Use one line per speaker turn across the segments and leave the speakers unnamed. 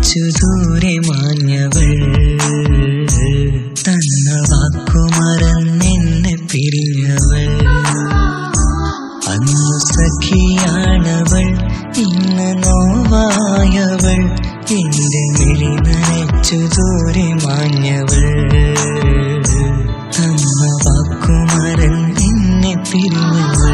നനച്ചു ദൂരെ മാഞ്ഞവൾ തന്ന വാക്കു മറന്നെന്നെ പിരിഞ്ഞവൾ അന്നു സഖിയാണവൾ ഇന്ന് നോവായവൾ എന്റെ മിഴി നനച്ചു ദൂരെ മാഞ്ഞവൾ തന്ന വാക്കു മറന്നെന്നെ പിരിഞ്ഞവൾ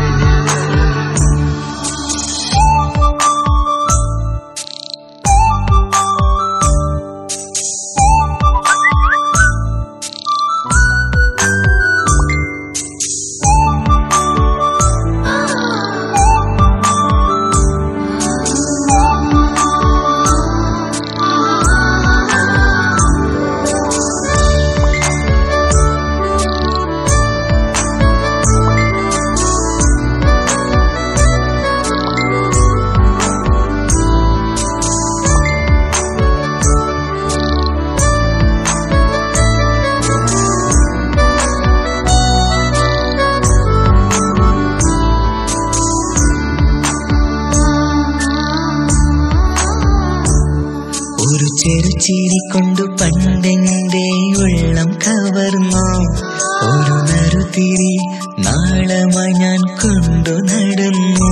ഒരു ചെറുചിരി കൊണ്ടു പണ്ടെന്റെ ഉള്ളം കവർന്നു ഒരു നറുതിരി നാളമായി ഞാൻ കൊണ്ടു നടന്നു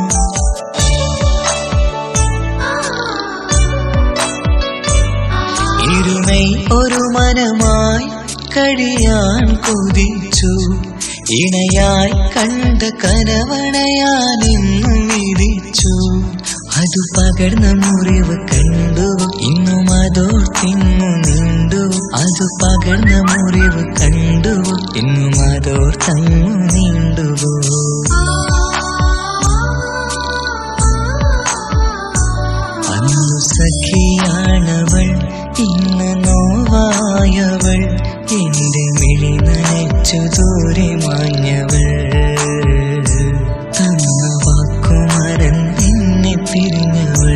ഇരുമൈ ഒരു മനമായി കഴിയാൻ കൊതിച്ചു ഇണയായി കണ്ട കനവണയാൻ ഇന്നു വിധിച്ചു അതു പകർന്ന മുറിവ് കണ്ടു ഇന്നും അതോർത്തിന്നു നീണ്ടു അതു പകർന്ന മുറിവ് കണ്ടു ഇന്നും അതോർത്തങ്ങു നീണ്ടുവോ അന്നു സഖിയാണവൾ ഇന്ന് നോവായവൾ എന്റെ മിഴി നനച്ചു ദൂരെ മാഞ്ഞവൾ തന്ന വാക്കു മറന്നെന്നെ പിരിഞ്ഞവൾ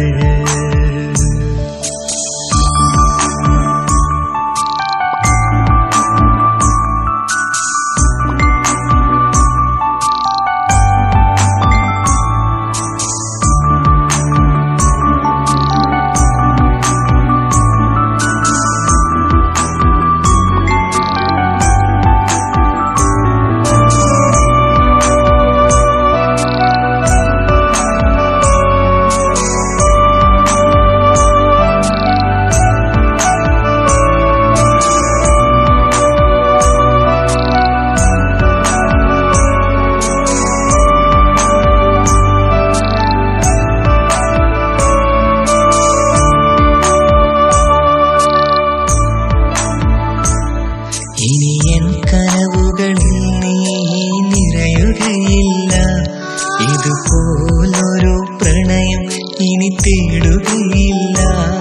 ഇനി എൻ കനവുകളിൽ നീ നിറയുകയില്ല ഇതുപോലൊരു പ്രണയം ഇനി തേടുകയില്ല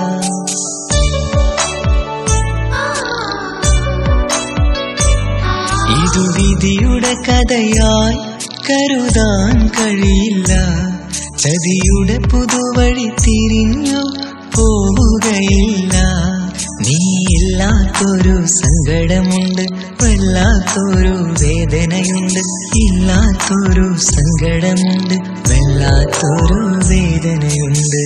ഇതു വിധിയുടെ കഥയായി കരുതാൻ കഴിയില്ല ചതിയുടെ പുതുവഴി തിരിഞ്ഞു പോവുകയില്ല നീ ഇല്ലാത്തൊരു സങ്കടമുണ്ട് വല്ലാത്തൊരു വേദനയുണ്ട് ഇല്ലാത്തൊരു സങ്കടമുണ്ട് വല്ലാത്തൊരു വേദനയുണ്ട്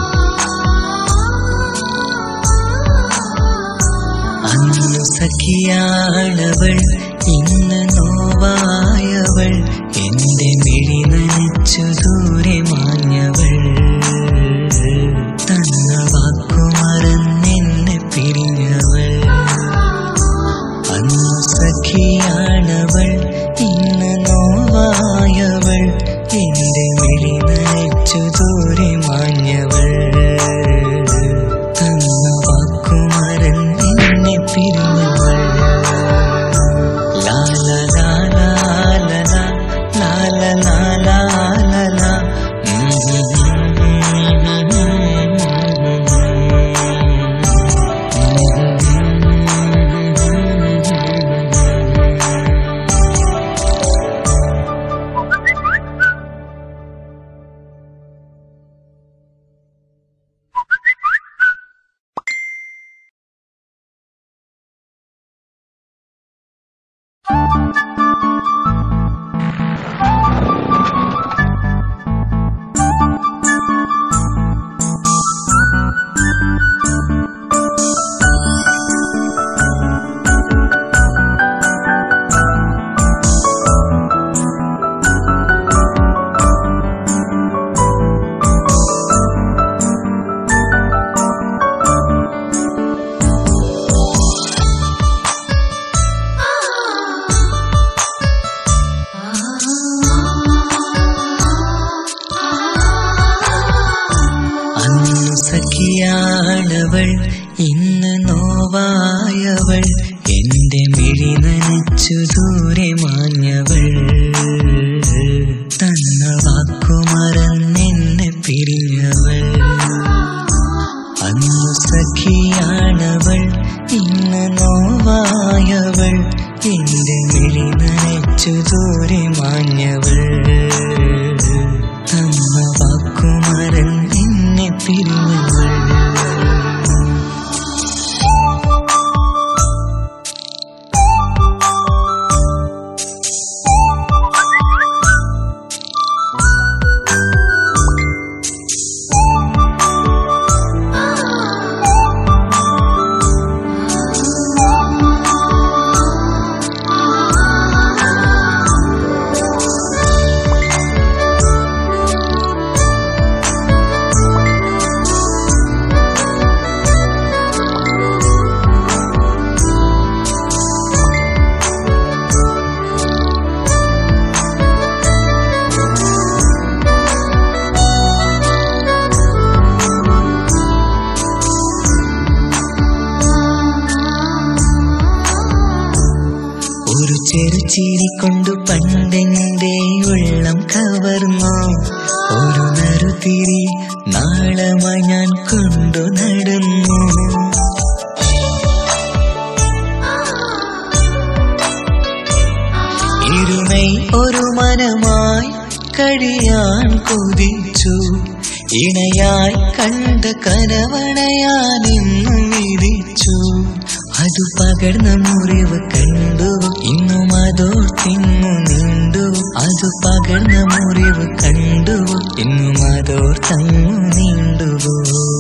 അന്നു സഖിയാണവൾ ഇന്ന് നോവായവൾ എന്റെ മിഴി നനച്ചു ദൂരെ മാഞ്ഞവൾ തന്ന വാക്കു മറന്നെന്നെ പിരിഞ്ഞവൾ അന്നു സഖിയാണവൾ ഇന്ന് നോവായവൾ എന്റെ മിഴി നനച്ചു ദൂരെ മാഞ്ഞവൾ തന്ന വാക്കു മറന്നെന്നെ പിരിഞ്ഞവൾ ലാ ലാ ലാ ലാ ലാ ലാ ലാ ലാ ലാ ലാ ലാ സഖിയാണവൾ ഇന്ന് നോവായവൾ എന്റെ മിഴി നനച്ചു ദൂരെ മാഞ്ഞവൾ തന്ന വാക്കുമറന്നെന്നെ പിരിഞ്ഞവൾ അന്നു സഖിയാണവൾ ഇന്ന് നോവായവൾ എന്റെ മിഴി നനച്ചു ദൂരെ മാഞ്ഞവൾ തന്ന വാക്കുമറന്നെന്നെ പിരിഞ്ഞവൾ ഒരു ചെറുചിരി കൊണ്ടു പണ്ടെന്റെ ഉള്ളം കവർന്നു ഒരു നറുതിരി നാളമായി ഞാൻ കൊണ്ടു നടന്നു ഇരുമൈ ഒരു മനമായി കഴിയാൻ കൊതിച്ചു ഇണയായി കണ്ട കനവണയാൻ ഇന്നും വിധിച്ചു അതു പകർന്ന മുറിവ് കണ്ടു ഇന്നും അതോർത്തിന്നു നീണ്ടു അതു പകർന്ന മുറിവ് കണ്ടു ഇന്നും അതോർത്തങ്ങു നീണ്ടുവോ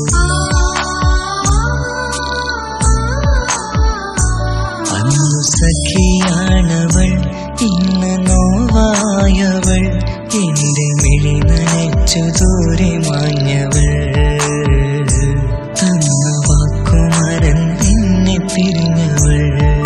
അന്നു സഖിയാണവൾ ഇന്ന് നോവായവൾ എന്റെ മിഴി നനച്ചു ദൂരെ മാഞ്ഞവൾ തന്ന വാക്കുമറന്നെന്നെ പിരിഞ്ഞവൾ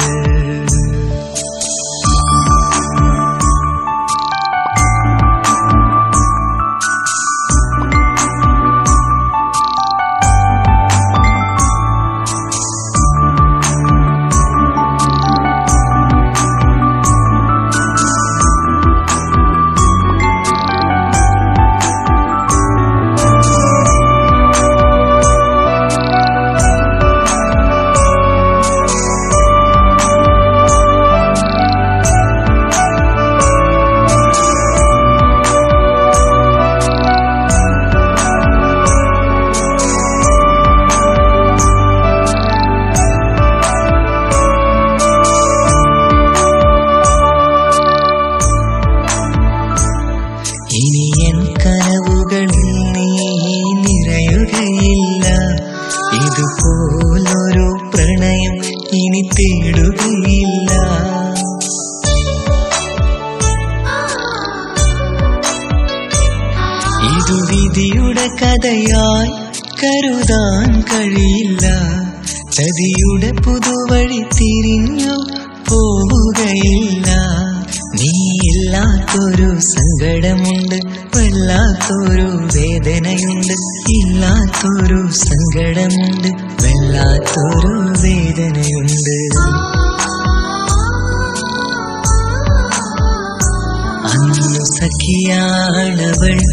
ഇനി എൻ കനവുകളിൽ നീ നിറയുകയില്ല ഇതുപോലൊരു പ്രണയം ഇനി തേടുകയില്ല ഇതു വിധിയുടെ കഥയായി കരുതാൻ കഴിയില്ല ചതിയുടെ പുതുവഴി തിരിഞ്ഞു പോവുകയില്ല നീ ഇല്ലാത്തൊരു സങ്കടമുണ്ട് വല്ലാത്തൊരു വേദനയുണ്ട് ഇല്ലാത്തൊരു സങ്കടമുണ്ട് വല്ലാത്തൊരു വേദനയുണ്ട് അന്നു സഖിയാണവൾ